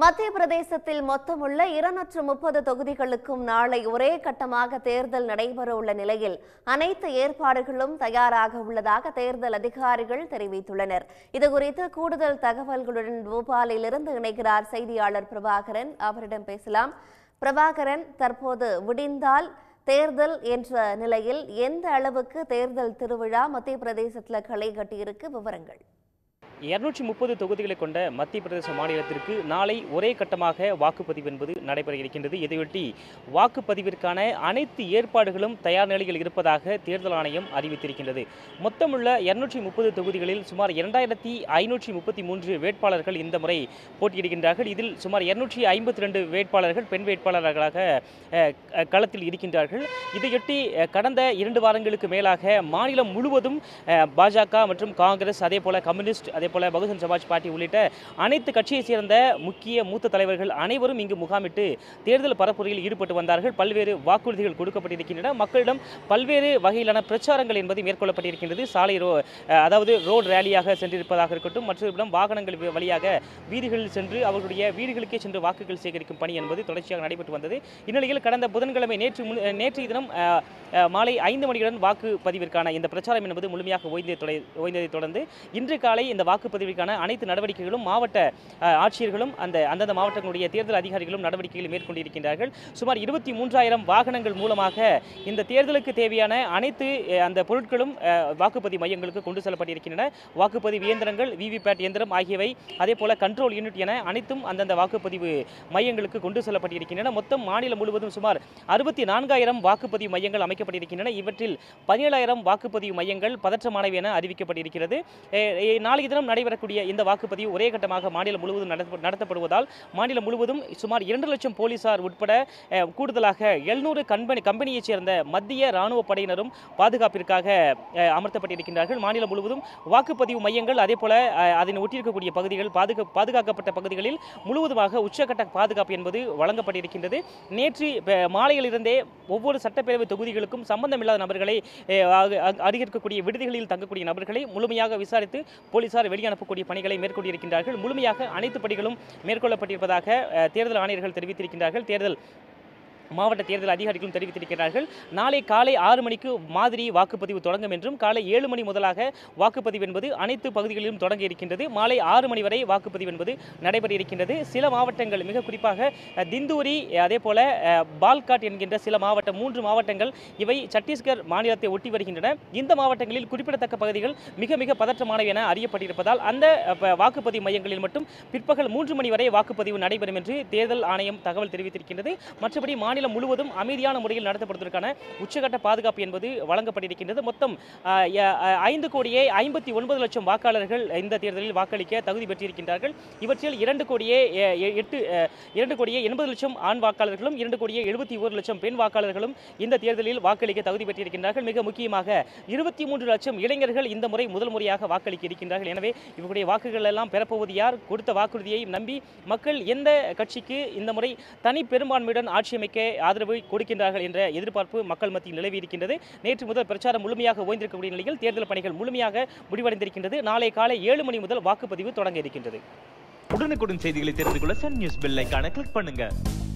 மத்திய பிரதேசத்தில் மொத்தமுள்ள இருநூற்று முப்பது தொகுதிகளுக்கும் நாளை ஒரே கட்டமாக தேர்தல் நடைபெற உள்ள நிலையில் அனைத்து ஏற்பாடுகளும் தயாராக உள்ளதாக தேர்தல் அதிகாரிகள் தெரிவித்துள்ளனர் இதுகுறித்து கூடுதல் தகவல்களுடன் போபாலிலிருந்து இணைகிறார் செய்தியாளர் பிரபாகரன் அவரிடம் பேசலாம் பிரபாகரன் தற்போது விடிந்தால் தேர்தல் என்ற நிலையில் எந்த அளவுக்கு தேர்தல் திருவிழா மத்திய பிரதேசத்தில் களை கட்டியிருக்கு விவரங்கள் இருநூற்றி முப்பது தொகுதிகளை கொண்ட மத்திய பிரதேச மாநிலத்திற்கு நாளை ஒரே கட்டமாக வாக்குப்பதிவு என்பது நடைபெற இருக்கின்றது இதையொட்டி வாக்குப்பதிவிற்கான அனைத்து ஏற்பாடுகளும் தயார் நிலையில் இருப்பதாக தேர்தல் ஆணையம் அறிவித்திருக்கின்றது மொத்தமுள்ள இருநூற்றி முப்பது தொகுதிகளில் சுமார் இரண்டாயிரத்தி ஐநூற்றி முப்பத்தி மூன்று வேட்பாளர்கள் இந்த முறை போட்டியிடுகின்றார்கள் இதில் சுமார் இருநூற்றி ஐம்பத்தி ரெண்டு வேட்பாளர்கள் பெண் வேட்பாளர்களாக அஹ், க- களத்தில் இருக்கின்றார்கள் இதையொட்டி அஹ், கடந்த இரண்டு வாரங்களுக்கு மேலாக மாநிலம் முழுவதும் அஹ், பாஜக மற்றும் காங்கிரஸ் அதே போல கம்யூனிஸ்ட் அதே போல பகுஜன் சமாஜ் பார்ட்டி உள்ளிட்ட அனைத்து கட்சியை சேர்ந்த முக்கிய மூத்த தலைவர்கள் அனைவரும் இங்கு முகாமிட்டு தேர்தல் பரப்புரையில் ஈடுபட்டு வந்தார்கள் பல்வேறு வாக்குறுதிகள் கொடுக்கப்பட்டிருக்கின்றன மக்களிடம் பல்வேறு வகையிலான பிரச்சாரங்கள் என்பது மேற்கொள்ளப்பட்டிருக்கின்றது சாலை ரோ அஹ், அதாவது ரோடு ரேலியாக சென்றிருப்பதாக இருக்கட்டும் மற்றொருடம் வாகனங்கள் வி- வழியாக வீதிகளில் சென்று அவர்களுடைய வீடுகளுக்கே சென்று வாக்குகள் சேகரிக்கும் பணி என்பது தொடர்ச்சியாக நடைபெற்று வந்தது இந்நிலையில் கடந்த புதன்கிழமை நேற்று முன் நேற்றைய தினம் அஹ், அஹ், மாலை ஐந்து மணியுடன் வாக்குப்பதிவிற்கான இந்த பிரச்சாரம் என்பது முழுமையாக ஓய்ந்ததை தொலை- ஓய்ந்ததைத் தொடர்ந்து இன்று காலை இந்த வாக்குப்பதிவிற்கான அனைத்து நடவடிக்கைகளும் மாவட்ட அஹ், ஆட்சியர்களும் அந்த அந்தந்த மாவட்டங்களுடைய தேர்தல் அதிகாரிகளும் நடவடிக்கைகளை மேற்கொண்டிருக்கின்றார்கள் சுமார் இருபத்தி மூன்றாயிரம் வாகனங்கள் மூலமாக இந்த தேர்தலுக்கு தேவையான அனைத்து அஹ், அந்த பொருட்களும் அஹ், வாக்குப்பதிவு மையங்களுக்கு கொண்டு செல்லப்பட்டிருக்கின்றன வாக்குப்பதிவு இயந்திரங்கள் விவிபேட் இயந்திரம் ஆகியவை அதே போல கண்ட்ரோல் யூனிட் என அனைத்தும் அந்தந்த வாக்குப்பதிவு மையங்களுக்கு கொண்டு செல்லப்பட்டிருக்கின்றன மொத்தம் மாநிலம் முழுவதும் சுமார் அறுபத்தி நான்காயிரம் வாக்குப்பதிவு மையங்கள் அமைக்கப்பட்டிருக்கின்றன இவற்றில் பதினேழாயிரம் வாக்குப்பதிவு மையங்கள் பதற்றமானவை என அறிவிக்கப்பட்டிருக்கிறது எ- எ- நாளைய தினம் நடைபெறக்கூடிய இந்த வாக்குப்பதிவு ஒரே கட்டமாக மாநிலம் முழுவதும் நடத்த- நடத்தப்படுவதால் மாநிலம் முழுவதும் சுமார் இரண்டு லட்சம் போலீசார் உட்பட அஹ், கூடுதலாக எழுநூறு கம்பெனி கம்பெனியைச் சேர்ந்த மத்திய ராணுவ படையினரும் பாதுகாப்பிற்காக அஹ், அமர்த்தப்பட்டிருக்கின்றார்கள் மாநிலம் முழுவதும் வாக்குப்பதிவு மையங்கள் அதே போல அஹ், அதனை ஒட்டியிருக்கக்கூடிய பகுதிகள் பாதுகா பாதுகாக்கப்பட்ட பகுதிகளில் முழுவதுமாக உச்சக்கட்ட பாதுகாப்பு என்பது வழங்கப்பட்டிருக்கின்றது நேற்று ப- மாலையிலிருந்தே ஒவ்வொரு சட்டப்பேரவை தொகுதிகளுக்கும் சம்பந்தமில்லாத நபர்களை அஹ், அ- அ- அருகிருக்கக்கூடிய விடுதிகளில் தங்கக்கூடிய நபர்களை முழுமையாக விசாரித்து போலீசார் வெளியனுப்பக்கூடிய பணிகளை மேற்கொண்டிருக்கின்றார்கள் முழுமையாக அனைத்து பணிகளும் மேற்கொள்ளப்பட்டிருப்பதாக அஹ், தேர்தல் ஆணையர்கள் தெரிவித்திருக்கின்றார்கள் தேர்தல் மாவட்ட தேர்தல் அதிகாரிகளும் தெரிவித்திருக்கிறார்கள் நாளை காலை ஆறு மணிக்கு மாதிரி வாக்குப்பதிவு தொடங்கும் என்றும் காலை ஏழு மணி முதலாக வாக்குப்பதிவு என்பது அனைத்து பகுதிகளிலும் தொடங்க இருக்கின்றது மாலை ஆறு மணி வரை வாக்குப்பதிவு என்பது நடைபெற இருக்கின்றது சில மாவட்டங்கள் மிக குறிப்பாக அஹ், திந்தூரி அஹ், அதே போல அஹ், பால்காட் என்கின்ற சில மாவட்டம் மூன்று மாவட்டங்கள் இவை சத்தீஸ்கர் மாநிலத்தை ஒட்டி வருகின்றன இந்த மாவட்டங்களில் குறிப்பிடத்தக்க பகுதிகள் மிக மிக பதற்றமானவை என அறியப்பட்டிருப்பதால் அந்த அஹ், ப- வாக்குப்பதிவு மையங்களில் மட்டும் பிற்பகல் மூன்று மணி வரை வாக்குப்பதிவு நடைபெறும் என்று தேர்தல் ஆணையம் தகவல் தெரிவித்திருக்கின்றது மற்றபடி மாநிலம் முழுவதும் அமைதியான முறையில் நடத்தப்படுவதற்கான உச்சகட்ட பாதுகாப்பு என்பது வழங்கப்பட்டிருக்கின்றது மொத்தம் ஆஹ், ய- ஆஹ், ஐந்து கோடியே ஐம்பத்தி ஒன்பது லட்சம் வாக்காளர்கள் இந்த தேர்தலில் வாக்களிக்க தகுதி பெற்றிருக்கின்றார்கள் இவற்றில் இரண்டு கோடியே எ- எ- எட்டு அஹ், இரண்டு கோடியே எண்பது லட்சம் ஆண் வாக்காளர்களும் இரண்டு கோடியே எழுபத்தி ஒரு லட்சம் பெண் வாக்காளர்களும் இந்த தேர்தலில் வாக்களிக்க தகுதி பெற்றிருக்கின்றார்கள் மிக முக்கியமாக இருபத்தி மூன்று லட்சம் இளைஞர்கள் இந்த முறை முதல் முறையாக வாக்களிக்க இருக்கின்றார்கள் எனவே இவர்களுடைய வாக்குகள் எல்லாம் பெறப்போவது யார் கொடுத்த வாக்குறுதியை நம்பி மக்கள் எந்த கட்சிக்கு இந்த முறை தனி பெரும்பான்மையுடன் ஆட்சி அமைக்க ஆதரவு கொடுக்கின்றார்கள் என்ற எதிர்பார்ப்பு மக்கள் மத்தியில் நிலவி இருக்கின்றது நேற்று முதல் பிரச்சாரம் முழுமையாக ஓய்ந்திருக்கக்கூடிய நிலையில் தேர்தல் பணிகள் முழுமையாக முடிவடைந்திருக்கின்றது நாளை காலை ஏழு மணி முதல் வாக்குப்பதிவு தொடங்க இருக்கின்றது உடனுக்குடன் செய்திகளை தெரிந்து கொள்ள சன் நியூஸ் பெல் ஐகானை கிளிக் பண்ணுங்க